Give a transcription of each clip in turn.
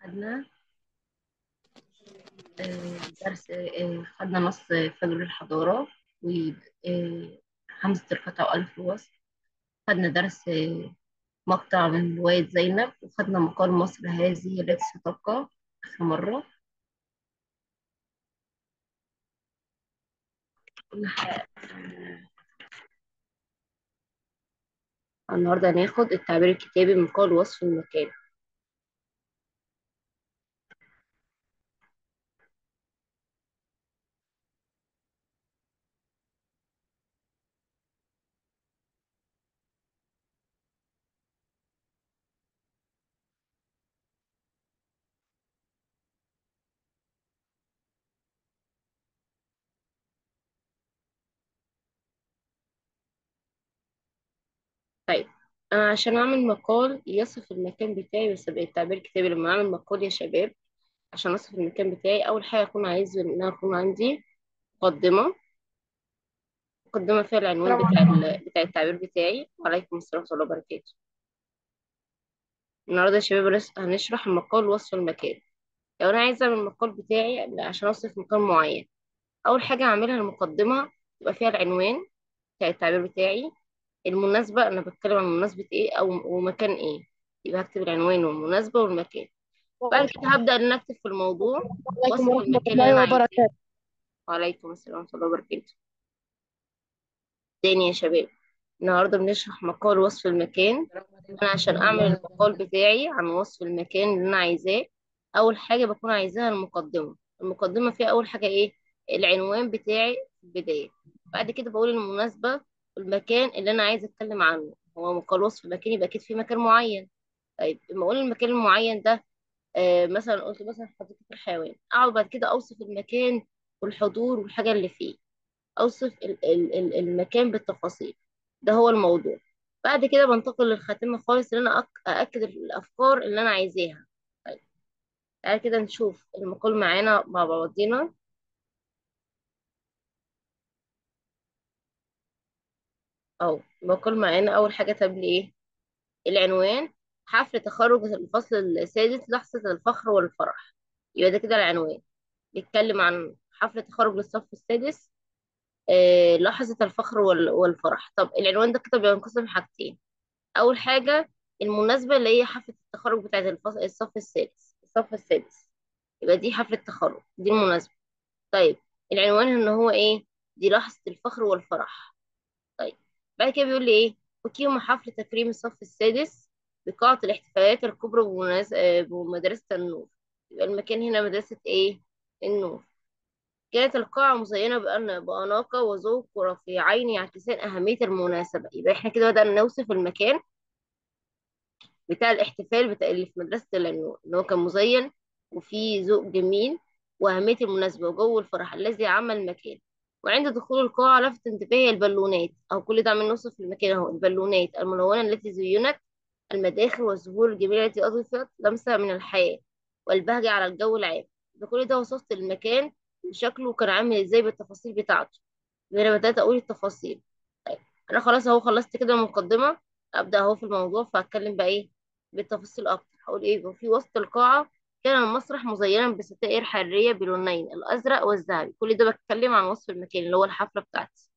خدنا آه، درس آه، خدنا نص فجر الحضارة وحمزة الفتى وألف الوصف خدنا درس آه، مقطع من رواية زينب وخدنا مقال مصر هذه التي ستبقى آخر مرة كنا ح- النهاردة هناخد التعبير الكتابي من قول وصف المكان طيب أنا عشان أعمل مقال يصف المكان بتاعي بس يبقى التعبير الكتابي لما أعمل مقال يا شباب عشان أصف المكان بتاعي أول حاجة أكون عايز إن أنا أكون عندي مقدمة مقدمة فيها العنوان السلام بتاع عليكم ال- بتاع التعبير بتاعي وعليكم السلام ورحمة الله وبركاته النهاردة يا شباب هنس- هنشرح مقال وصف المكان لو أنا عايزة أعمل المقال بتاعي عشان أوصف مكان معين أول حاجة أعملها المقدمة يبقى فيها العنوان بتاع التعبير بتاعي المناسبة أنا بتكلم عن مناسبة إيه أو ومكان إيه يبقى هكتب العنوان والمناسبة والمكان بعد كده هبدأ إن أنا أكتب في الموضوع عليكم وصف ورحمة المكان اللي الله أنا عايزاه وبركاته وعليكم السلام ورحمة الله وبركاته تاني يا شباب النهاردة بنشرح مقال وصف المكان أنا عشان أعمل المقال بتاعي عن وصف المكان اللي أنا عايزاه أول حاجة بكون عايزاها المقدمة المقدمة فيها أول حاجة إيه العنوان بتاعي في البداية بعد كده بقول المناسبة والمكان اللي أنا عايزة أتكلم عنه هو مقال وصف مكان يبقى أكيد في مكان معين طيب لما أقول المكان المعين ده آه مثلا قلت مثلا حديقة الحيوان أقعد بعد كده أوصف المكان والحضور والحاجة اللي فيه أوصف ال- ال- ال- المكان بالتفاصيل ده هو الموضوع بعد كده بنتقل للخاتمة خالص إن أنا أك- أأكد الأفكار اللي أنا عايزاها طيب تعالى كده نشوف المقال معانا مع بعضينا أو المقال معانا أول حاجة تبلي إيه العنوان حفل تخرج الفصل السادس لحظة الفخر والفرح يبقى ده كده العنوان بيتكلم عن حفل تخرج للصف السادس آه لحظة الفخر وال- والفرح طب العنوان ده كده بينقسم حاجتين اول حاجه المناسبه اللي هي حفله التخرج بتاعت الفصل الصف السادس الصف السادس يبقى دي حفله التخرج دي المناسبه طيب العنوان ان هو ايه دي لحظه الفخر والفرح طيب بعد كده بيقول لي ايه أقيم حفل تكريم الصف السادس بقاعة الاحتفالات الكبرى بمناس- آه، بمدرسة النور يبقى المكان هنا مدرسة ايه النور كانت القاعة مزينة بأن بأناقة وذوق رفيعين يعكسان أهمية المناسبة يبقى احنا كده بدأنا نوصف المكان بتاع الاحتفال بتاع اللي في مدرسة العنوان إن هو كان مزين وفيه ذوق جميل وأهمية المناسبة وجو الفرح الذي عم المكان وعند دخول القاعة لفت انتباهي البالونات أو كل ده من نوصف المكان أهو البالونات الملونة التي زينت المداخل والزهور الجميلة التي أضفت لمسة من الحياة والبهجة على الجو العام بكل ده وصفت المكان وشكله كان عامل ازاي بالتفاصيل بتاعته انا بدأت أقول التفاصيل طيب أنا خلاص أهو خلصت كده المقدمة أبدأ أهو في الموضوع فهتكلم بقى إيه بالتفاصيل أكتر هقول إيه في وسط القاعة كان المسرح مزينا بستائر حرية بلونين الأزرق والذهبي كل ده بتكلم عن وصف المكان اللي هو الحفلة بتاعتي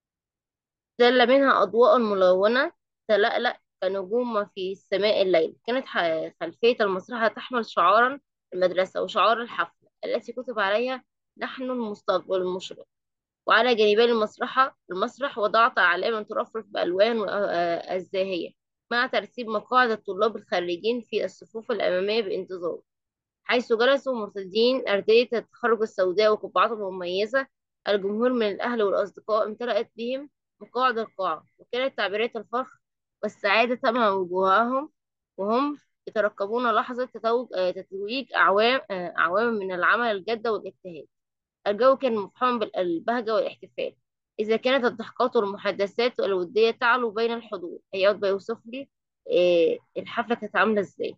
دل منها أضواء ملونة تلألأ كنجوم في السماء الليل كانت ح- خلفية المسرح تحمل شعارا المدرسة وشعار الحفلة التي كتب عليها نحن المستقبل المشرق وعلى جانبي المسرحة المسرح وضعت أعلاما ترفرف بألوان و- آه، الزاهية مع ترتيب مقاعد الطلاب الخارجين في الصفوف الأمامية بانتظام حيث جلسوا مرتدين أردية التخرج السوداء وقبعاتهم المميزة الجمهور من الأهل والأصدقاء امتلأت بهم مقاعد القاعة وكانت تعبيرات الفخر والسعادة تملأ وجوههم وهم يترقبون لحظة تتوج آه، تتويج أعوام آه، أعوام من العمل الجاد والاجتهاد الجو كان مفحوم بالبهجة والاحتفال إذا كانت الضحكات والمحادثات الودية تعلو بين الحضور هيقعد بقى يوصف لي آه، الحفلة كانت عاملة إزاي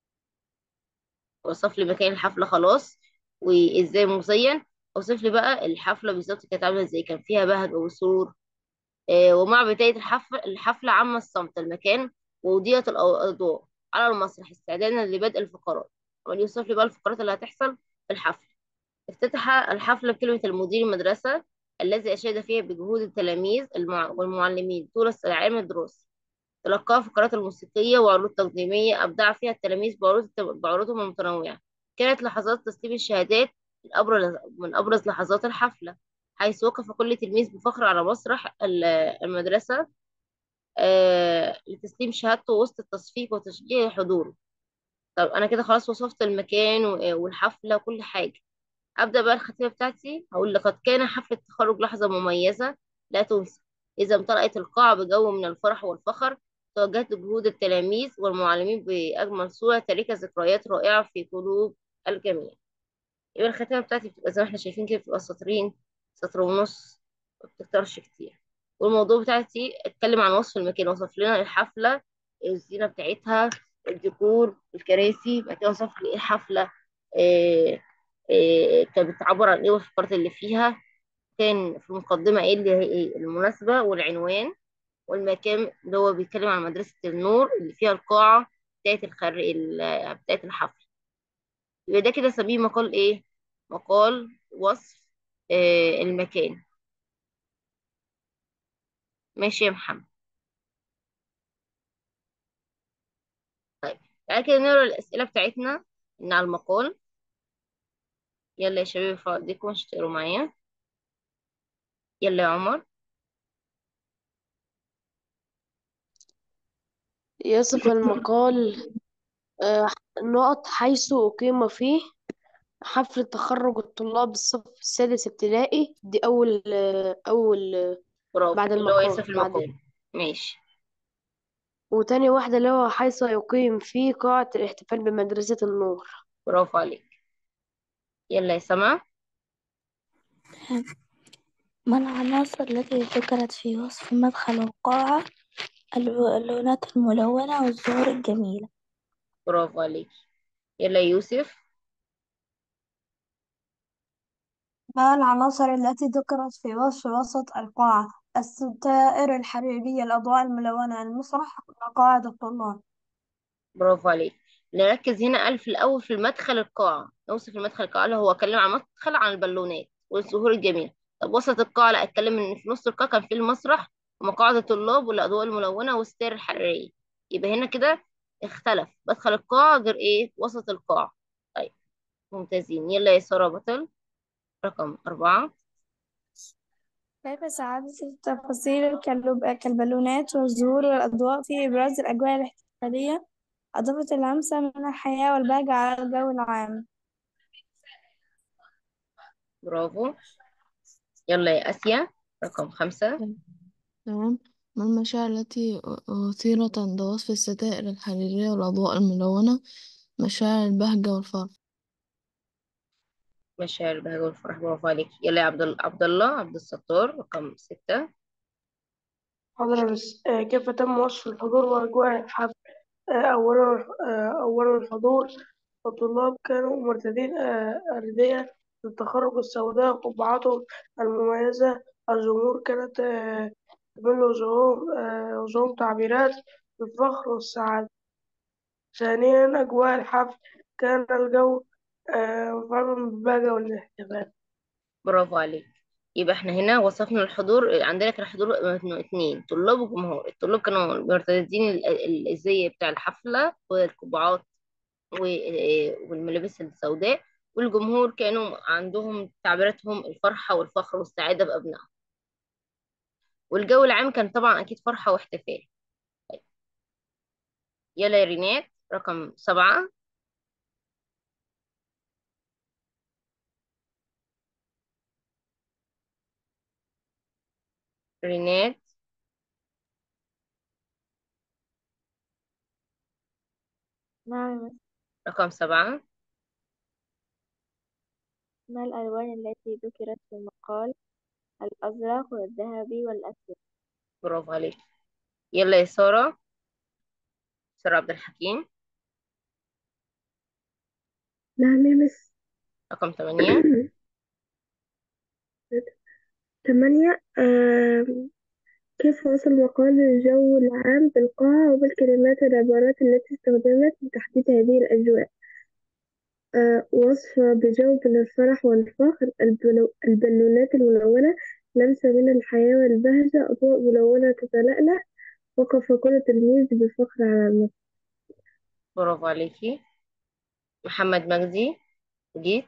وصف لي مكان الحفلة خلاص وإزاي مزين وصف لي بقى الحفلة بالظبط كانت عاملة إزاي كان فيها بهجة وسرور آه، ومع بداية الحفل الحفلة عم الصمت المكان وأضيئت الأضواء على المسرح استعدادا لبدء الفقرات عمال يوصف لي بقى الفقرات اللي هتحصل في الحفل افتتح الحفل بكلمة المدير المدرسة الذي أشاد فيها بجهود التلاميذ المع- والمعلمين طول العام الدراسي تلقاها فقرات الموسيقية وعروض تقديمية أبدع فيها التلاميذ بعروض بعروضهم المتنوعة كانت لحظات تسليم الشهادات من أبرز من أبرز لحظات الحفلة حيث وقف كل تلميذ بفخر على مسرح ال- المدرسة آه، لتسليم شهادته وسط التصفيق وتشجيع حضوره طب أنا كده خلاص وصفت المكان و- والحفلة وكل حاجة أبدأ بقى الخطيبة بتاعتي هقول لقد كان حفل التخرج لحظة مميزة لا تنسى إذا امتلأت القاعة بجو من الفرح والفخر توجهت جهود التلاميذ والمعلمين بأجمل صورة تاركة ذكريات رائعة في قلوب الجميع يبقى الخاتمة بتاعتي بتبقى زي ما احنا شايفين كده بتبقى سطرين سطر ونص ما بتكترش كتير والموضوع بتاعتي اتكلم عن وصف المكان وصف لنا الحفلة الزينة بتاعتها الديكور الكراسي بعد كده وصف لي ايه الحفلة إيه إيه كانت بتعبر عن ايه والفقرات اللي فيها كان في المقدمة ايه اللي هي ايه المناسبة والعنوان والمكان اللي هو بيتكلم عن مدرسة النور اللي فيها القاعة بتاعت الخر ال- بتاعت الحفل يبقى ده كده سميه مقال ايه مقال وصف آه المكان ماشي يا محمد طيب تعالى كده نقرا الأسئلة بتاعتنا من على المقال يلا يا شباب ارفعوا ايديكم عشان تقروا معايا يلا يا عمر يصف المقال آه، نقط حيث أقيم فيه حفل تخرج الطلاب الصف السادس ابتدائي دي أول آه، أول آه، برافو بعد اللي هو المقال يوسف بعد المقال ماشي وتاني واحدة اللي هو حيث يقيم فيه قاعة الاحتفال بمدرسة النور برافو عليك يلا يا سما ما العناصر التي ذكرت في وصف مدخل القاعة الو- اللونات الملونة والزهور الجميلة برافو عليك يلا يا يوسف ما العناصر التي ذكرت في وصف وسط القاعة؟ الستائر الحريرية، الأضواء الملونة، المسرح، مقاعد الطلاب. برافو عليك نركز هنا قال في الأول في المدخل القاعة نوصف المدخل القاعة اللي هو اتكلم عن مدخل عن البالونات والزهور الجميلة طب وسط القاعة لا اتكلم ان في نص القاعة كان في المسرح ومقاعد الطلاب والأضواء الملونة والستائر الحرارية يبقى هنا كده اختلف مدخل القاعة غير ايه وسط القاعة طيب ممتازين يلا يا سارة بطل رقم أربعة كيف ساعدت التفاصيل كاللب- كالبالونات والزهور والأضواء في إبراز الأجواء الاحتفالية؟ أضافت اللمسة من الحياة والبهجة على الجو العام. برافو يلا يا آسيا رقم خمسة تمام ما المشاعر التي أثيرت عند وصف الستائر الحريرية والأضواء الملونة مشاعر البهجة والفرح مشاعر البهجة والفرح برافو عليك يلا يا عبد ال- عبد الله عبد الستار رقم ستة حاضر بس آه، كيف تم وصف الحضور وأجواء الحفل؟ آه، أولا آه، أولا الحضور الطلاب كانوا مرتدين آه، أردية للتخرج السوداء قبعاتهم المميزة الجمهور كانت آه، تمل وجوههم آه، وجوههم تعبيرات بالفخر والسعادة ثانيا أجواء الحفل كان الجو آه، مفعما بالبهجة والاحتفال برافو عليك يبقى احنا هنا وصفنا الحضور عندنا كان حضور اتنين طلاب وجمهور الطلاب كانوا مرتدين ال- ال- الزي بتاع الحفلة والقبعات و- والملابس السوداء والجمهور كانوا عندهم تعبيراتهم الفرحة والفخر والسعادة بأبنائهم والجو العام كان طبعا أكيد فرحة واحتفال يلا يا رينات رقم سبعة رينات نعم رقم سبعة ما الألوان التي ذكرت في المقال الأزرق والذهبي والأسود برافو عليك يلا يا سارة سارة عبد الحكيم نعم يا مس رقم ثمانية ثمانية آم، كيف وصل مقال الجو العام بالقاعة وبالكلمات والعبارات التي استخدمت لتحديد هذه الأجواء آه، وصف بجو من الفرح والفخر البلو- البالونات الملونة لمسة من الحياة والبهجة أضواء ملونة تتلألأ وقف كل تلميذ بفخر على المسرح برافو عليكي محمد مجدي جيت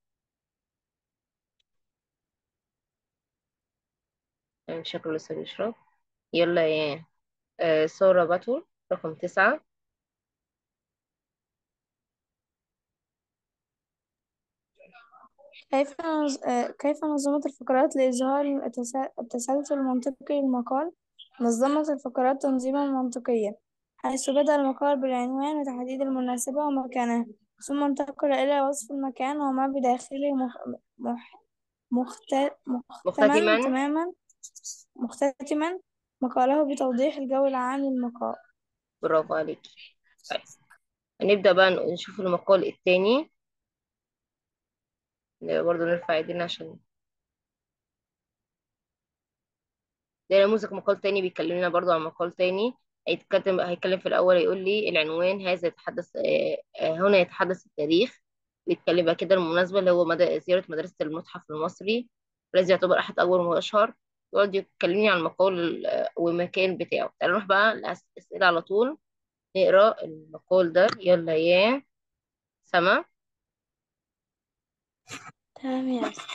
يعني شكله لسه بيشرب يلا يا آه سارة بطل رقم تسعة كيف نظ- آه، كيف نظمت الفقرات لإظهار التسا- التسلسل المنطقي للمقال نظمت الفقرات تنظيما منطقيا حيث بدأ المقال بالعنوان وتحديد المناسبة ومكانها ثم انتقل إلى وصف المكان وما بداخله مخ... مح... مخت... مختتما مختتما تماما مختتما مقاله بتوضيح الجو العام للمقال برافو عليكي طيب هنبدأ بقى نشوف المقال التاني برضه نرفع ايدينا عشان ده نموذج مقال تاني بيكلمنا برضو عن مقال تاني هيتكلم هيتكلم في الأول يقول لي العنوان هذا يتحدث آه، آه، هنا يتحدث التاريخ بيتكلم بقى كده المناسبة اللي هو مدى زيارة مدرسة المتحف المصري الذي يعتبر أحد أكبر وأشهر يقعد يكلمني عن المقال آه، والمكان بتاعه تعالوا نروح بقى الأسئلة على طول نقرأ المقال ده يلا يا سما تمام يا أستاذ.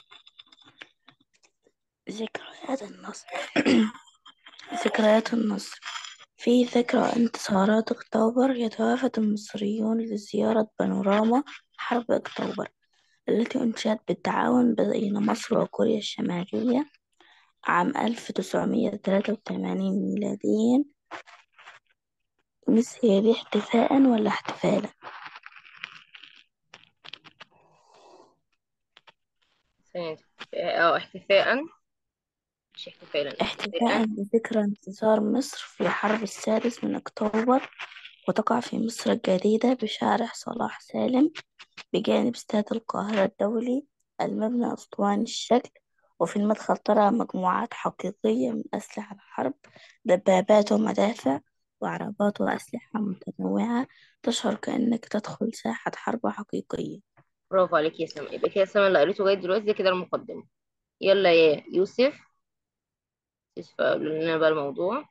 ذكريات النصر ذكريات النصر في ذكرى انتصارات أكتوبر يتوافد المصريون لزيارة بانوراما حرب أكتوبر التي أنشئت بالتعاون بين مصر وكوريا الشمالية عام 1983 ميلاديا مس هي دي احتفاء ولا احتفالا ثانية اه احتفاء مش احتفالا احتفاء احتفاء بذكرى انتصار مصر في حرب السادس من أكتوبر وتقع في مصر الجديدة بشارع صلاح سالم بجانب استاد القاهرة الدولي المبنى أسطواني الشكل وفي المدخل ترى مجموعات حقيقية من أسلحة الحرب دبابات ومدافع وعربات وأسلحة متنوعة تشعر كأنك تدخل ساحة حرب حقيقية برافو عليك يا سما يبقى كده سما اللي قريته لغاية دلوقتي ده كده المقدمة يلا يا يوسف يوسف قول لنا بقى الموضوع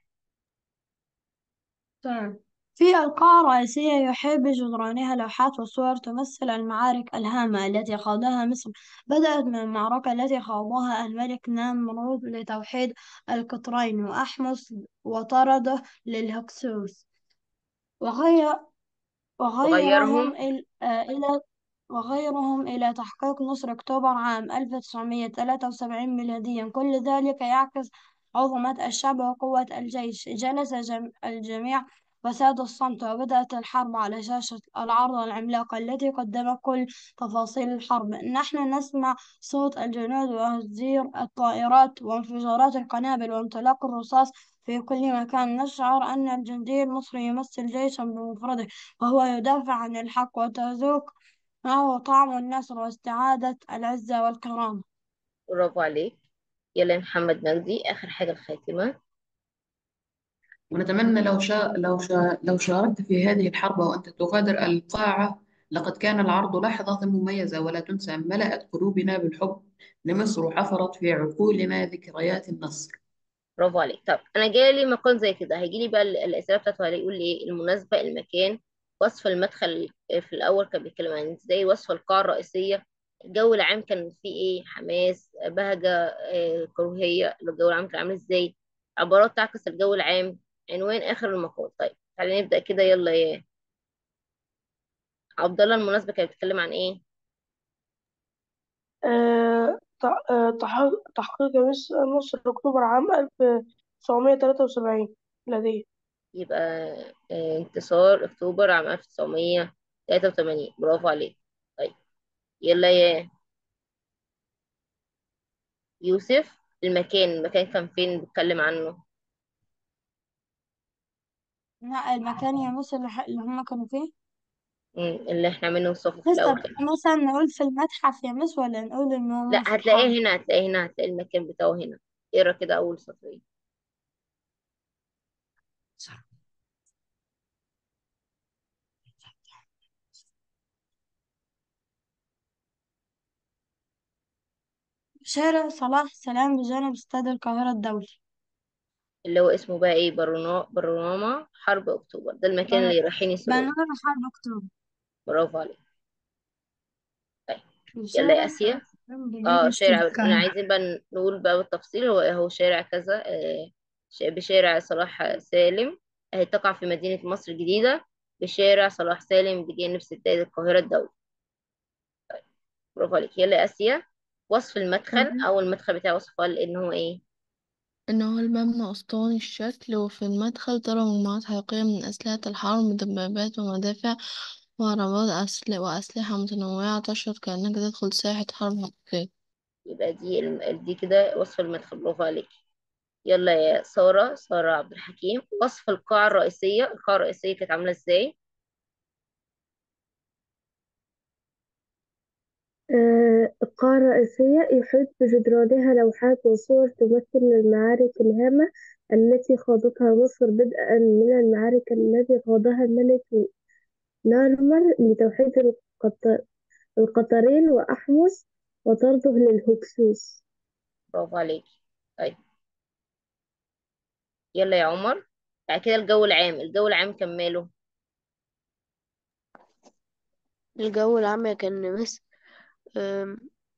تمام في القاعة الرئيسية يحيط بجدرانها لوحات وصور تمثل المعارك الهامة التي خاضها مصر بدأت من المعركة التي خاضها الملك نمرود لتوحيد القطرين وأحمس وطرده للهكسوس وغير وغيرهم وغيرهم إل- آه، إلى وغيرهم إلى تحقيق نصر أكتوبر عام 1973 ميلاديا كل ذلك يعكس عظمة الشعب وقوة الجيش جلس جم- الجميع وساد الصمت وبدأت الحرب على شاشة العرض العملاقة التي قدمت كل تفاصيل الحرب نحن نسمع صوت الجنود وهزير الطائرات وانفجارات القنابل وانطلاق الرصاص في كل مكان نشعر أن الجندي المصري يمثل جيشا بمفرده وهو يدافع عن الحق وتذوق معه طعم النصر واستعادة العزة والكرامة برافو عليك يلا يا محمد مجدي آخر حاجة الخاتمة ونتمنى لو شا... لو شا... لو شاركت في هذه الحرب وأنت تغادر القاعة لقد كان العرض لحظة مميزة ولا تنسى ملأت قلوبنا بالحب لمصر وحفرت في عقولنا ذكريات النصر برافو عليك طب أنا جالي مقال زي كده هيجيلي بقى ال- الأسئلة بتاعته هيقول لي إيه المناسبة المكان وصف المدخل في الأول كان بيتكلم عن إزاي وصف القاعة الرئيسية الجو العام كان فيه إيه حماس بهجة آه، كروهية الجو العام كان عامل إزاي عبارات تعكس الجو العام عنوان آخر المقال طيب تعالى نبدأ كده يلا يا عبد الله المناسبة كانت بتتكلم عن إيه آه، تح- آه، تح- تحقيق مصر نصر أكتوبر عام 1973 ميلادية يبقى آه، انتصار أكتوبر عام 1983 برافو عليك طيب يلا يا يوسف المكان المكان كان فين بيتكلم عنه لا المكان يا موسى اللي ح- اللي هم كانوا فيه مم، اللي احنا عملنا نوصفه في بس الأول طب كده مثلا نقول في المتحف يا مس ولا نقول إن لا هم في الحرب هتلاقيه هنا هتلاقيه هنا هتلاقي المكان بتاعه هنا اقرا كده أول سطرين شارع صلاح سلام بجانب استاد القاهرة الدولي اللي هو اسمه بقى ايه برنا- برنامة حرب اكتوبر ده المكان اللي رايحين يسرقوه بنونا حرب أكتوبر برافو عليك طيب يلا وشارع يا اسيا صلاح سلام بجانب اه استاد شارع انا القاهرة عايزين بقى نقول بقى بالتفصيل هو هو شارع كذا آه، ش- بشارع صلاح سالم آه، تقع في مدينة مصر الجديدة بشارع صلاح سالم بجانب استاد القاهرة الدولي برافو عليك يلا يا آسيا وصف المدخل أو المدخل بتاع وصفه لأن هو إيه إن هو المبنى أسطواني الشكل وفي المدخل ترى مجموعات حقيقية من أسلحة الحرب دبابات ومدافع وعربات أسل... وأسلحة متنوعة تشعر كأنك تدخل ساحة حرب حقيقية يبقى دي الم- دي كده وصف المدخل برافو عليك يلا يا سارة سارة عبد الحكيم وصف القاعة الرئيسية القاعة الرئيسية كانت عاملة إزاي آه، القاعة الرئيسية يحيط بجدرانها لوحات وصور تمثل المعارك الهامة التي خاضتها مصر بدءا من المعارك التي خاضها الملك نارمر لتوحيد القط- القطرين وأحمس وطرده للهكسوس برافو عليك طيب يلا يا عمر بعد كده الجو العام الجو العام كان ماله الجو العام كان مصر أم،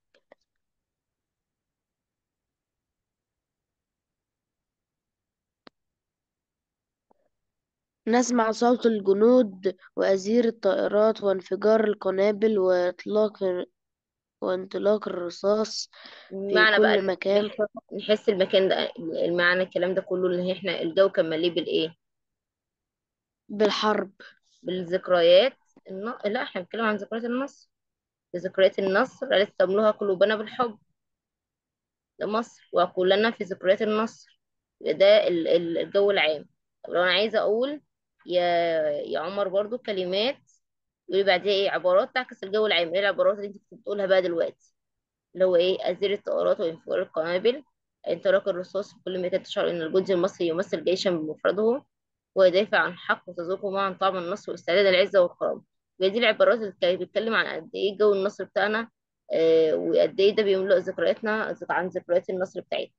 نسمع صوت الجنود وأزير الطائرات وانفجار القنابل وإطلاق وانطلاق الرصاص في معنى بقى كل مكان نح- نحس المكان ده المعنى الكلام ده كله اللي احنا الجو كان مليء بالايه بالحرب بالذكريات الن... لا احنا بنتكلم عن ذكريات النصر ذكريات النصر التي تملوها قلوبنا بالحب لمصر وكلنا في ذكريات النصر يبقى ده ال- ال- الجو العام طب لو انا عايزه اقول يا يا عمر برضو كلمات يقولي بعديها ايه عبارات تعكس الجو العام ايه العبارات اللي انت كنت بتقولها بقى دلوقتي اللي هو ايه أزير الطائرات وانفجار القنابل انطلاق الرصاص في كل مكان تشعر ان الجندي المصري يمثل جيشا بمفرده ويدافع عن حق وتذوق معا طعم النصر واستعداد العزة والكرامة ودي العبارات اللي كانت بتتكلم عن قد ايه جو النصر بتاعنا آه وقد ايه ده بيملأ ذكرياتنا عن ذكريات النصر بتاعتنا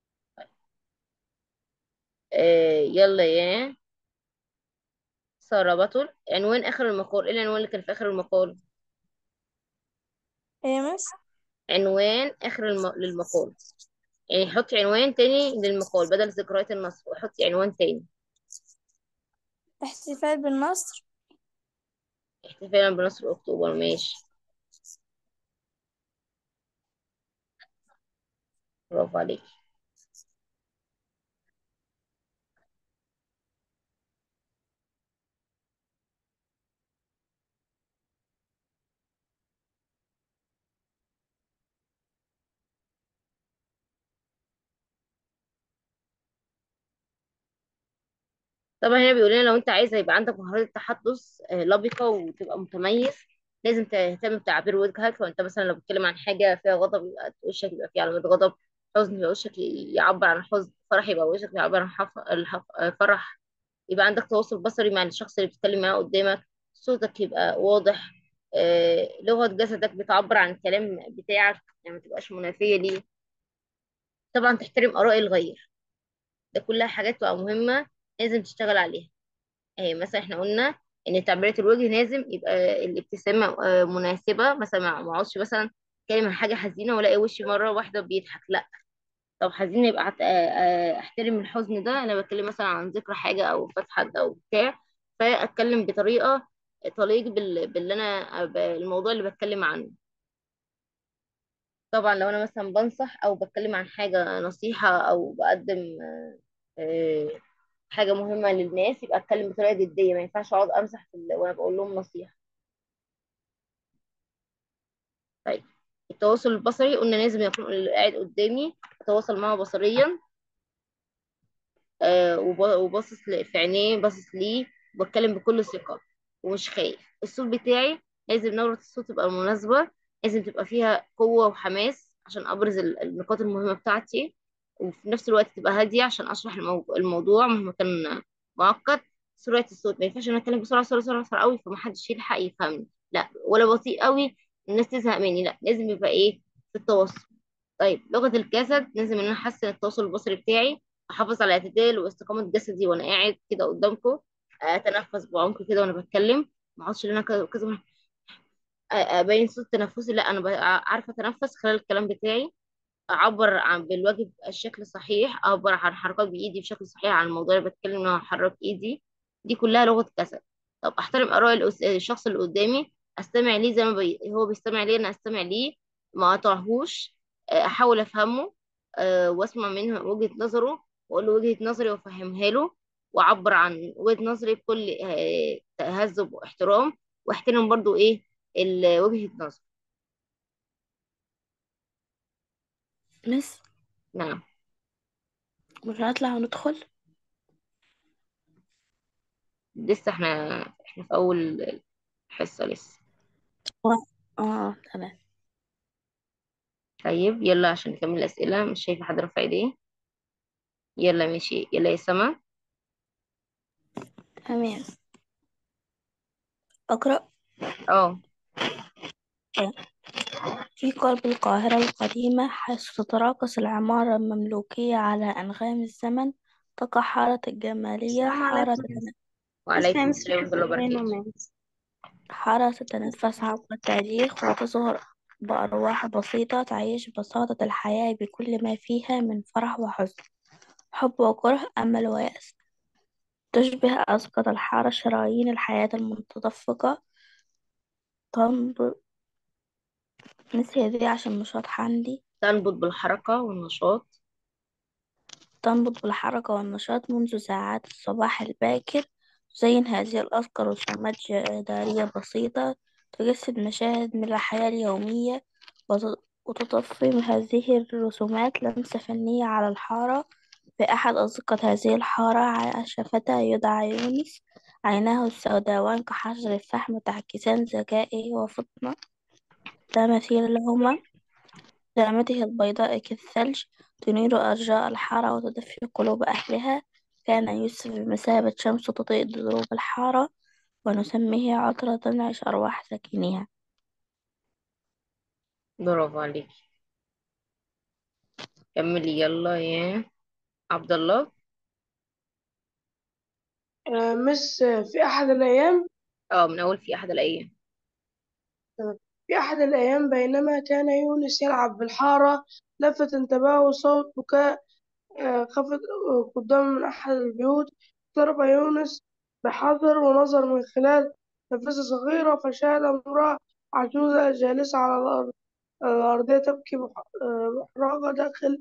آه يلا يا سارة بطل عنوان آخر المقال ايه العنوان اللي كان في آخر المقال ايه مس عنوان آخر الم... للمقال يعني حطي عنوان تاني للمقال بدل ذكريات النصر وحطي عنوان تاني احتفال بالنصر احتفالا بنصر أكتوبر ماشي برافو عليك طبعا هنا بيقول لنا لو انت عايزه يبقى عندك مهارات التحدث آه، لبقه وتبقى متميز لازم تهتم بتعبير وجهك لو انت مثلا لو بتتكلم عن حاجه فيها غضب يبقى وشك يبقى فيه علامه غضب حزن يبقى وشك يعبر عن حزن فرح يبقى وشك يعبر عن حف... الحف... آه، فرح يبقى عندك تواصل بصري مع الشخص اللي بتتكلم معاه قدامك صوتك يبقى واضح آه، لغه جسدك بتعبر عن الكلام بتاعك يعني ما تبقاش منافيه ليه طبعا تحترم اراء الغير ده كلها حاجات بقى مهمه لازم تشتغل عليها آه، مثلا احنا قلنا ان تعبيرات الوجه لازم يبقى الابتسامه آه، مناسبه مثلا ما ما اقعدش مثلا اتكلم عن حاجه حزينه والاقي وشي مره واحده بيضحك لا طب حزين يبقى أحت- آه، آه، احترم الحزن ده انا بتكلم مثلا عن ذكرى حاجه او وفاه حد او بتاع فاتكلم بطريقه تليق بال... باللي انا بالموضوع اللي بتكلم عنه طبعا لو انا مثلا بنصح او بتكلم عن حاجه نصيحه او بقدم آه، حاجه مهمه للناس يبقى اتكلم بطريقه جديه ما ينفعش اقعد امسح في ال- وانا بقول لهم نصيحه طيب التواصل البصري قلنا لازم يكون اللي قاعد قدامي اتواصل معه بصريا آه وب- وباصص ل- في عينيه باصص ليه وبتكلم بكل ثقة ومش خايف الصوت بتاعي لازم نبرة الصوت تبقى مناسبة لازم تبقى فيها قوة وحماس عشان أبرز ال- النقاط المهمة بتاعتي وفي نفس الوقت تبقى هادية عشان أشرح المو... الموضوع مهما كان معقد سرعة الصوت ما ينفعش أنا أتكلم بسرعة بسرعة بسرعة بسرعة قوي فمحدش يلحق يفهمني لا ولا بطيء قوي الناس تزهق مني لا لازم يبقى إيه في التوسط طيب لغة الجسد لازم ان انا احسن التواصل البصري بتاعي احافظ على اعتدال واستقامة جسدي وانا قاعد كده قدامكم اتنفس بعمق كده وانا بتكلم ما اقعدش ان انا كده كده ابين صوت تنفسي لا انا بقى عارفة اتنفس خلال الكلام بتاعي اعبر عن بالواجب الشكل الصحيح اعبر عن حركات بايدي بشكل صحيح عن الموضوع اللي بتكلم ان انا احرك ايدي دي كلها لغة جسد طب احترم اراء الأس- الشخص اللي قدامي استمع ليه زي ما بي... هو بيستمع ليه انا استمع ليه ما اقطعهوش آه، احاول افهمه آه، واسمع منه وجهة نظره واقول له وجهة نظري وافهمها له واعبر عن وجهة نظري بكل آه، تهذب واحترام واحترم برضو ايه ال- وجهة نظر مس نعم مش هنطلع وندخل لسه احنا احنا في اول حصة لسه اه اه تمام طيب يلا عشان نكمل الأسئلة مش شايفة حد رافع ايديه يلا ماشي يلا يا سما تمام أقرأ اه في قلب القاهرة القديمة حيث تتراقص العمارة المملوكية على أنغام الزمن تقع حارة الجمالية السلام حارة عليكم تتن- وعليكم اسمي السلام ورحمة مسرح الله فين وبركاته ومات حارة تتنفس عبر التاريخ وتظهر بأرواح بسيطة تعيش بساطة الحياة بكل ما فيها من فرح وحزن حب وكره أمل ويأس تشبه أسقط الحارة شرايين الحياة المتدفقة تنبض نسي دي عشان مش واضحة عندي تنبض بالحركة والنشاط تنبض بالحركة والنشاط منذ ساعات الصباح الباكر تزين هذه الأذكار رسومات جدارية بسيطة تجسد مشاهد من الحياة اليومية وت- وتضفي هذه الرسومات لمسة فنية على الحارة في أحد أزقة هذه الحارة عاش فتى يدعى يونس عيناه السوداوان كحجر الفحم تعكسان ذكائه وفطنة لا مثيل لهما جامته البيضاء كالثلج تنير أرجاء الحارة وتدفي قلوب أهلها كان يوسف بمثابة شمس تضيء دروب الحارة ونسميه عطرة تنعش أرواح ساكنيها برافو عليك كملي يلا يا عبد الله آه، مس آه، في أحد الأيام اه من أول في أحد الأيام في أحد الأيام بينما كان يونس يلعب بالحارة لفت انتباهه صوت بكاء آه، خفت آه، قدام من أحد البيوت اقترب يونس بحذر ونظر من خلال نافذة صغيرة فشاهد امرأة عجوزة جالسة على الأرض الأرضية تبكي بح- آه، محرقة داخل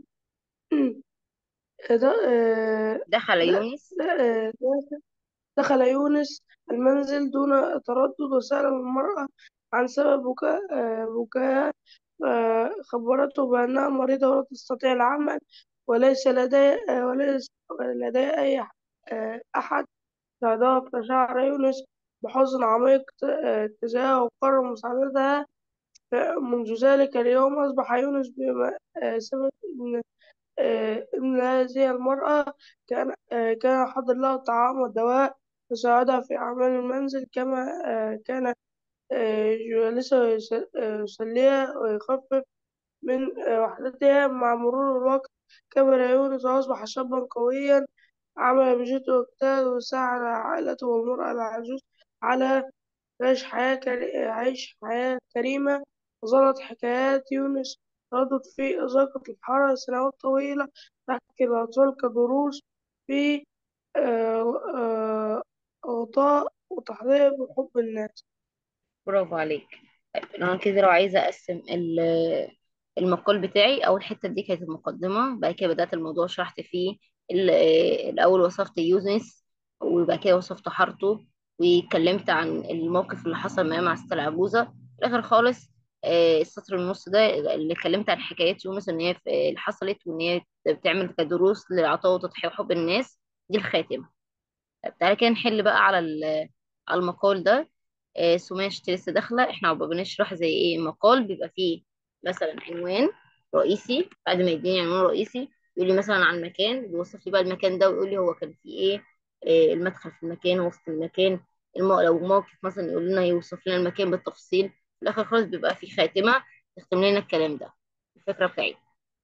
د- آه، دخل د- يونس آه، دخل يونس المنزل دون تردد وسأل المرأة عن سبب بكاء آه، بكاء آه، خبرته بأنها مريضة ولا تستطيع العمل وليس لدي آه، وليس لدي أي آه، أحد ساعدها فشعر يونس بحزن عميق ت- آه، تجاهها وقرر مساعدتها منذ ذلك اليوم أصبح يونس بمثابة ابن آه، ابن هذه المرأة كان آه، كان حضر له الطعام والدواء وساعدها في أعمال المنزل كما آه، كان آه، يجالسها ويس- آه، يسليها ويخفف من آه، وحدتها مع مرور الوقت كبر يونس وأصبح شابا قويا عمل بجد واجتهد وساعد عائلته والمرأة العجوز على عيش حياة كري... عيش حياة كريمة وظلت حكايات يونس تردد في أزقة الحارة سنوات طويلة تحكي الأطفال كدروس في آه، آه، غطاء وتحضير وحب الناس برافو عليك طيب أنا كده لو عايزة أقسم ال- المقال بتاعي أول حتة دي كانت المقدمة بعد كده بدأت الموضوع شرحت فيه ال- الأول وصفت يونس وبعد كده وصفت حارته واتكلمت عن الموقف اللي حصل معاه مع ست العجوزة في الآخر خالص آه، السطر النص ده اللي اتكلمت عن حكايات يونس إن هي في- اللي حصلت وإن هي بتعمل كدروس للعطاء وتضحية وحب الناس دي الخاتمة طب تعالى كده نحل بقى على ال- على المقال ده آه، سمية شتي لسه داخلة احنا عقبال بنشرح زي ايه مقال بيبقى فيه مثلا عنوان رئيسي بعد ما يديني عنوان رئيسي يقول لي مثلا عن مكان بيوصف لي بقى المكان ده ويقول لي هو كان فيه ايه آه، المدخل في المكان وسط المكان المو... لو موقف مثلا يقول لنا يوصف لنا المكان بالتفصيل في الاخر خالص بيبقى فيه خاتمة تختم لنا الكلام ده الفكرة بتاعتي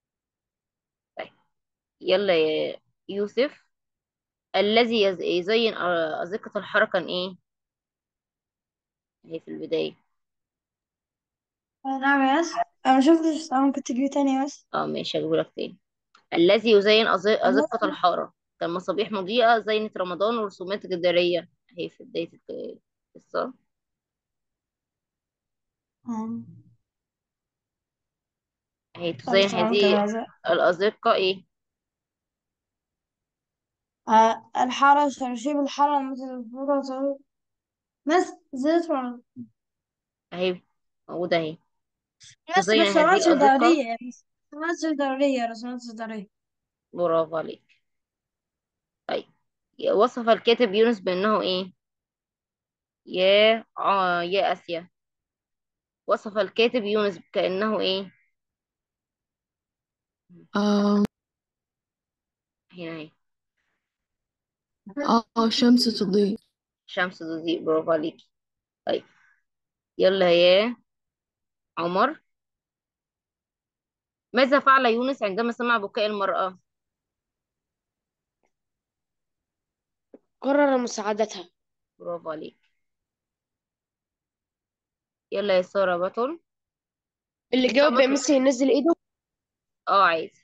يلا يا يوسف الذي يز- يزين أزقة الحارة كان ايه هي في البداية نعم يا مس أنا ما شفتش ممكن تجيبي تاني بس اه ماشي هجيبهولك تاني الذي يزين أز- أزقة الذي الحارة كان مصابيح مضيئة زينة رمضان ورسومات جدارية هي في بداية الق- القصة آه. هي طب تزين سلام هذه كده الأزقة ايه آه الحارة شرشيب الحارة مثل الفرة بس زيت ولا اهي موجودة اهي بس تزين هذه رسومات الأزقة جدارية بس رسومات جدارية رسومات جدارية برافو عليك طيب وصف الكاتب يونس بأنه ايه يا آه يا آسيا وصف الكاتب يونس كأنه ايه اه هنا اهي اه شمس تضيء شمس تضيء برافو عليك طيب يلا يا عمر ماذا فعل يونس عندما سمع بكاء المرأة قرر مساعدتها برافو عليك يلا يا سارة بطل اللي جاوب استنبط بقى ميسي ينزل ايده اه عايز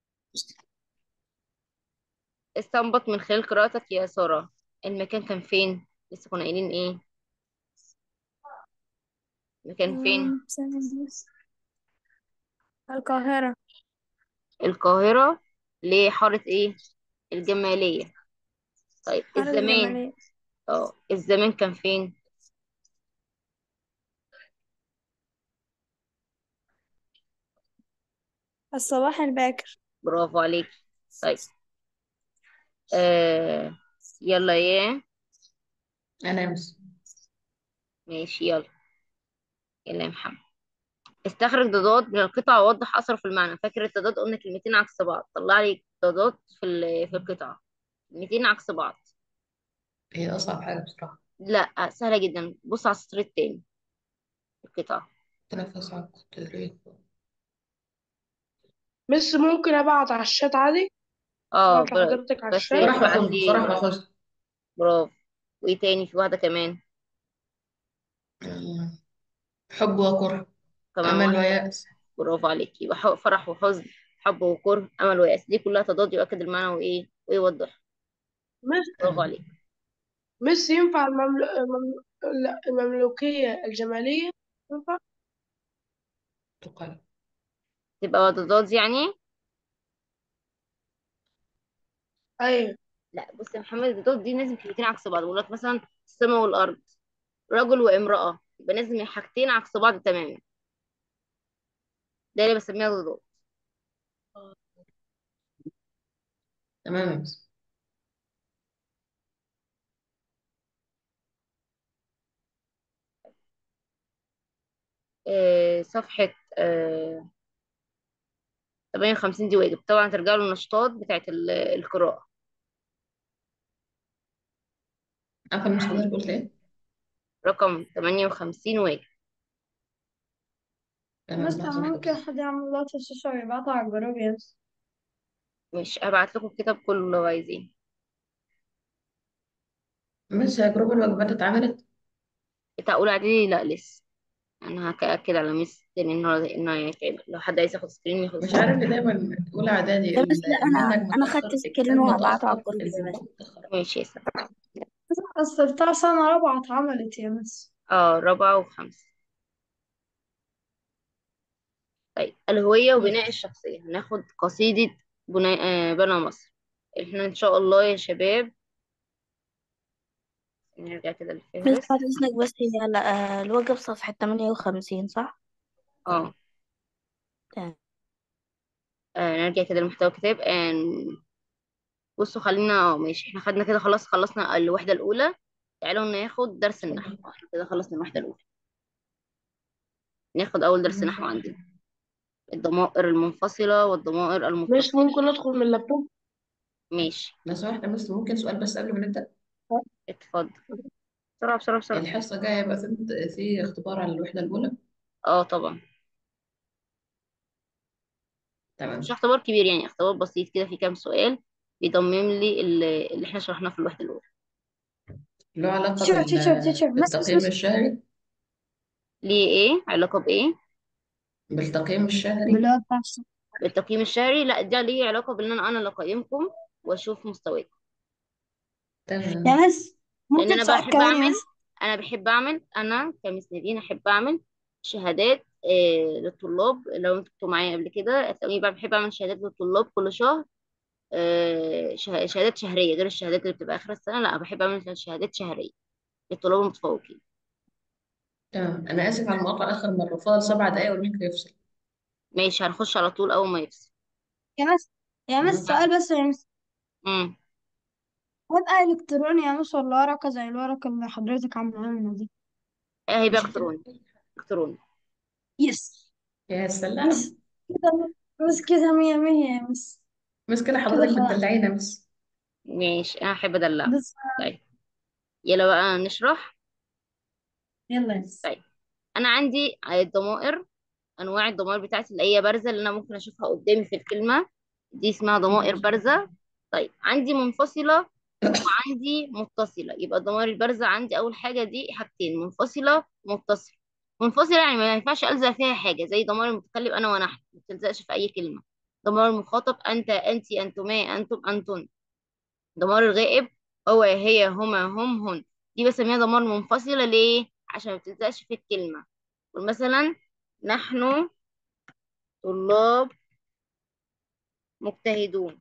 استنبط من خلال قراءتك يا سارة المكان كان فين لسه كنا قايلين ايه المكان فين مم، ثانية بس. القاهرة القاهرة ليه حارة ايه الجمالية طيب حارة الزمان الجمالية اه الزمان كان فين الصباح الباكر برافو عليك طيب آه يلا يا أنا مس ماشي يلا يلا يا محمد استخرج ضادات من القطع ووضح أثره في المعنى فاكر الضادات قلنا كلمتين عكس بعض طلع لي ضادات في ال- في القطعة كلمتين عكس بعض هي أصعب حاجة بصراحة لا سهلة جدا بص على السطر التاني القطعة تنفس على الطريق بس ممكن ابعت على الشات عادي اه ابعت ب- لحضرتك على بس الشات هي صراحة تبعت باخد لي صراحة باخد برافو وايه تاني في واحدة كمان آه، حب وكره كمان أمل واحدة ويأس برافو عليك يبقى ح- فرح وحزن حب وكره أمل ويأس دي كلها تضاد يؤكد المعنى وإيه ويوضح مس برافو عليك مس ينفع الممل... الممل... لا، المملوكية الجمالية ينفع تقال تبقى ضداد يعني ايوه لا بص يا محمد الضداد دي لازم كلمتين عكس بعض بقول لك مثلا السماء والأرض رجل وامرأة يبقى لازم حاجتين عكس بعض تماما ده اللي بسميها ضداد تمام يا مس آه صفحة آه 58 دي واجب طبعا ترجعوا للنشاطات بتاعت ال- القراءة عارفة مش حضرتك قلت إيه؟ رقم 58 واجب تمام بس لحظة واحدة ممكن بس حد يعمل لقطة الشاشة ويبعتها على الجروب يا مس مش هبعت لكم الكتاب كله لو عايزين مس هي جروب الوجبات اتعملت بتاع أولى إعدادي لا لسه أنا هأكد على ميس تاني النهاردة إنه يتعمل لو حد عايز ياخد سكرين ياخد مش سكرين عارف ليه دايما أولى إعدادي يا بس لا انا المنهج انا خدت متأخر سكرين الكتاب وهبعته على متأخر الجروب يا بس الفيديو متأخر ماشي يا سلام أصل بتاع سنة رابعة اتعملت يا مس اه رابعة وخمسة طيب الهوية وبناء الشخصية هناخد قصيدة بناء آه بنى مصر احنا إن شاء الله يا شباب نرجع كده بس للفهرس بعد اذنك بس هي لا آه، الواجب صفحة 58 صح؟ اه تمام آه، نرجع كده لمحتوى الكتاب آه بصوا خلينا اه ماشي احنا خدنا كده خلاص خلصنا الوحدة الأولى تعالوا ناخد درس النحو احنا كده خلصنا الوحدة الأولى ناخد أول درس نحو عندنا الضمائر المنفصلة والضمائر مش المتصلة ممكن ادخل من اللابتوب ماشي لو سمحت بس ممكن سؤال بس قبل ما نبدأ اتفضل بسرعة بسرعة بسرعة الحصة الجاية يبقى في في اختبار على الوحدة الأولى اه طبعا تمام مش اختبار كبير يعني اختبار بسيط كده في كام سؤال بيضمن لي اللي اللي احنا شرحناه في الوحدة الأولى له علاقة تيشر بال... تيشر تيشر بس بس بالتقييم بس الشهري ليه ايه علاقة بإيه بالتقييم الشهري باللي هو بتاع الشهر. بالتقييم الشهري لا ده ليه علاقة بان انا انا اللي اقيمكم واشوف مستواكم تمام يا مس لان ممكن انا سؤال بحب كمان يا اعمل مس انا بحب اعمل انا كمس نادين احب اعمل شهادات آه للطلاب لو انتوا كنتوا معايا قبل كده هتلاقوني بقى بحب اعمل شهادات للطلاب كل شهر آه شه- شهادات شهريه غير الشهادات اللي بتبقى اخر السنه لا بحب اعمل شهادات شهريه للطلاب المتفوقين تمام أنا آسف على المقاطعة آخر مرة فاضل سبع دقايق واللينك يفصل ماشي هنخش على طول اول ما يفصل يا مس يا مس مم. سؤال بس يا مس امم هيبقى إلكتروني يا مس ولا ورقة زي الورقة اللي حضرتك عاملاها لنا دي هيبقى مش كده الكتروني الكتروني يس يا سلام مس كده مس كده مية مية يا مس بس كده كده حضرتك خلاص بتدلعينا بس ماشي انا احب ادلعكم بس طيب يلا بقى نشرح يلا يا مس طيب انا عندي الضمائر انواع الضمائر بتاعتي اللي هي بارزه اللي انا ممكن اشوفها قدامي في الكلمه دي اسمها ضمائر بارزه طيب عندي منفصله وعندي متصله يبقى الضمائر البارزه عندي اول حاجه دي حاجتين منفصله ومتصله منفصله يعني ما ينفعش الزق فيها حاجه زي ضمائر المتكلم انا ونحن ما بتلزقش في اي كلمه ضمائر المخاطب انت انت انتما انتم انتن ضمائر الغائب هو هي هما هم هن دي بسميها ضمائر منفصله ليه عشان ما بتلزقش في الكلمه مثلا نحن طلاب مجتهدون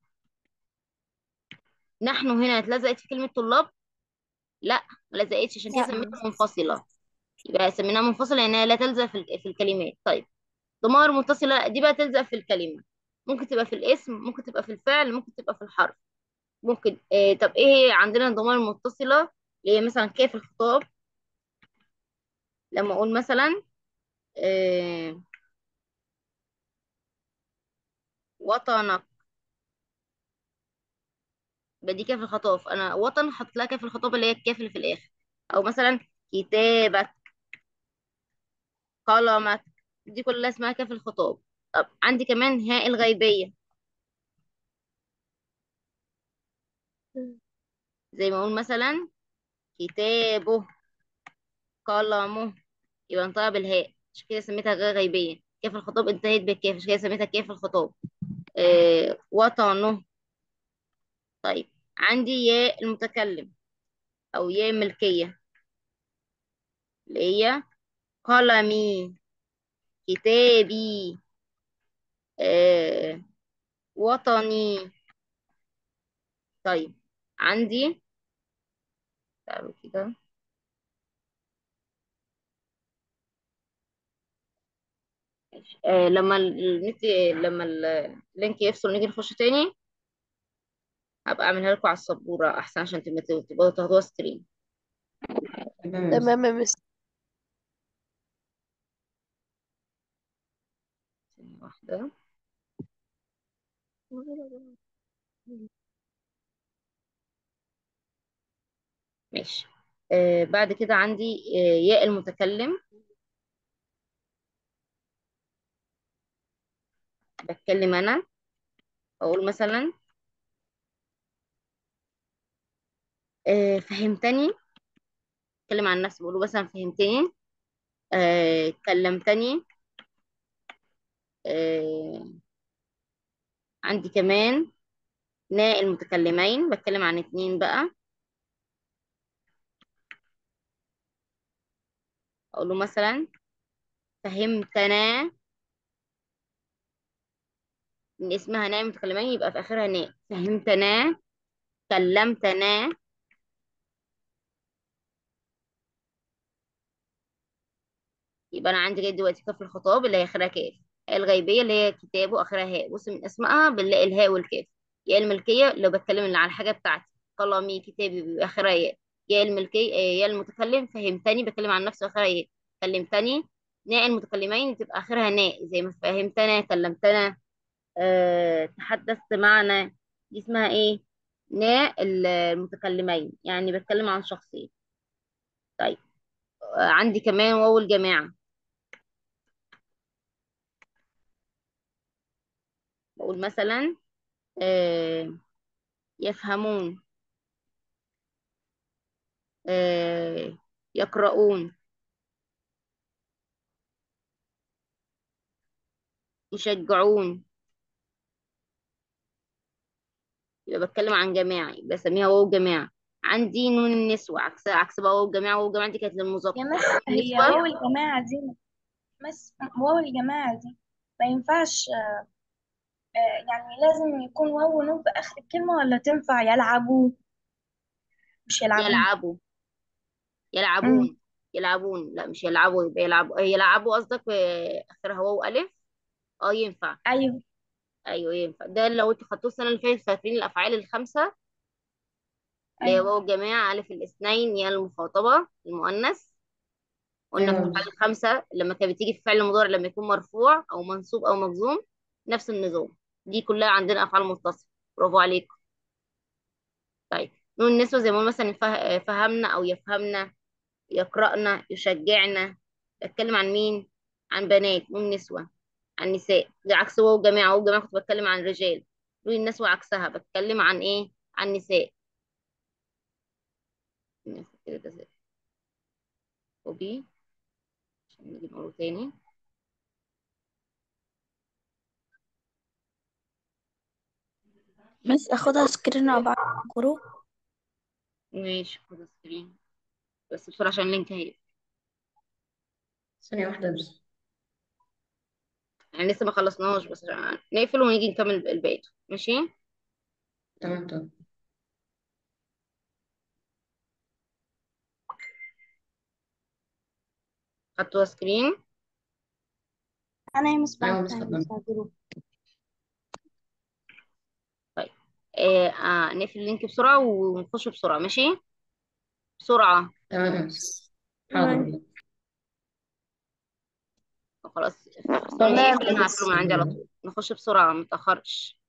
نحن هنا اتلزقت في كلمة طلاب لا ما لزقتش عشان كده لا سميتها منفصلة يبقى سميناها منفصلة لأنها لا تلزق في ال- في الكلمات طيب ضمائر متصلة دي بقى تلزق في الكلمة ممكن تبقى في الاسم ممكن تبقى في الفعل ممكن تبقى في الحرف ممكن آه طب ايه هي عندنا الضمائر المتصلة اللي هي مثلا كيف الخطاب لما اقول مثلا آه وطنك يبقى دي كيف الخطاب انا وطن حط لها كيف الخطاب اللي هي الكاف اللي في الاخر او مثلا كتابك قلمك دي كلها اسمها كاف الخطاب طب عندي كمان هاء الغيبية زي ما اقول مثلا كتابه قلمه يبقى انطقها بالهاء عشان كده سميتها غير غيبية كاف الخطاب انتهت بالكاف عشان كده سميتها كاف الخطاب آه وطنه طيب عندي ياء المتكلم او ياء الملكية اللي هي قلمي كتابي آه وطني طيب عندي تعالوا كده آه لما النت لما اللينك يفصل ونيجي نخش تاني هبقى اعملها لكم على السبورة احسن عشان تبقوا تبقوا تاخدوها ستريم تمام يا مس. تمام يا مس ثانية واحدة ماشي آه بعد كده عندي آه ياء المتكلم بتكلم انا اقول مثلا آه فهمتني اتكلم عن نفسي بقول مثلا فهمتني آه كلمتني آه عندي كمان ناء المتكلمين بتكلم عن اتنين بقى اقول له مثلا فهمتنا ان اسمها ناء المتكلمين يبقى في اخرها ناء فهمتنا كلمتنا يبقى انا عندي لغايه دلوقتي كاف الخطاب اللي هي اخرها كاف هاء الغيبيه اللي هي كتاب واخرها هاء بص من اسمائها بنلاقي الهاء والكاف ياء الملكيه لو بتكلم اللي على الحاجه بتاعتي قلمي كتابي بيبقى اخرها ياء ياء الملكيه آه، ياء المتكلم فهمتني بتكلم عن نفسي واخرها ياء كلمتني ناء المتكلمين تبقى اخرها ناء زي ما فهمتنا كلمتنا أه تحدثت معنا دي اسمها ايه ناء المتكلمين يعني بتكلم عن شخصين طيب آه، عندي كمان واو الجماعه أقول مثلا آه يفهمون آه يقرؤون يشجعون يبقى بتكلم عن جماعي بسميها واو جماعة عندي نون النسوة عكس عكس بقى واو الجماعة واو الجماعة دي كانت للمذكر يا مس هي النسوة واو الجماعة دي مس واو الجماعة دي ما ينفعش آه، يعني لازم يكون واو ونون في آخر الكلمة ولا تنفع يلعبوا مش يلعبون يلعبوا مم. يلعبون يلعبون لا مش يلعبوا يبقى يلعبوا يلعبوا قصدك آه، آخرها واو ألف اه ينفع أيوه ايوه ينفع ده لو انتوا خدتوه السنه اللي فاتت فاكرين الافعال الخمسه اللي هي أيوه واو الجماعه الف الاثنين يا المخاطبه المؤنث قلنا في أيوة الافعال بس الخمسه لما كانت بتيجي في فعل مضارع لما يكون مرفوع او منصوب او مجزوم نفس النظام دي كلها عندنا افعال متصله برافو عليكم طيب نون النسوه زي ما قلنا مثلا فه- فهمنا او يفهمنا يقرأنا يشجعنا بتكلم عن مين عن بنات نون نسوة عن نساء ده عكس واو جماعة واو جماعة كنت بتكلم عن رجال نون النسوة عكسها بتكلم عن ايه عن نساء ناخد كده ده زي كوبي عشان نيجي نقوله تاني بس اخدها سكرين وابعت جروب ماشي خد سكرين بس بسرعة عشان اللينك هي ثانية واحدة بس يعني لسه ما خلصناهوش بس عشان نقفل ونيجي نكمل الباقي ماشي تمام تمام خدتوا سكرين أنا يا مس أيوة بعت بس تاني خدنا بس على الجروب طيب آه آه نقفل اللينك بسرعة ونخش بسرعة ماشي بسرعة تمام يا مس حاضر تمام والله خلاص تمام انا هقفله من عندي على طول نخش بسرعة متأخرش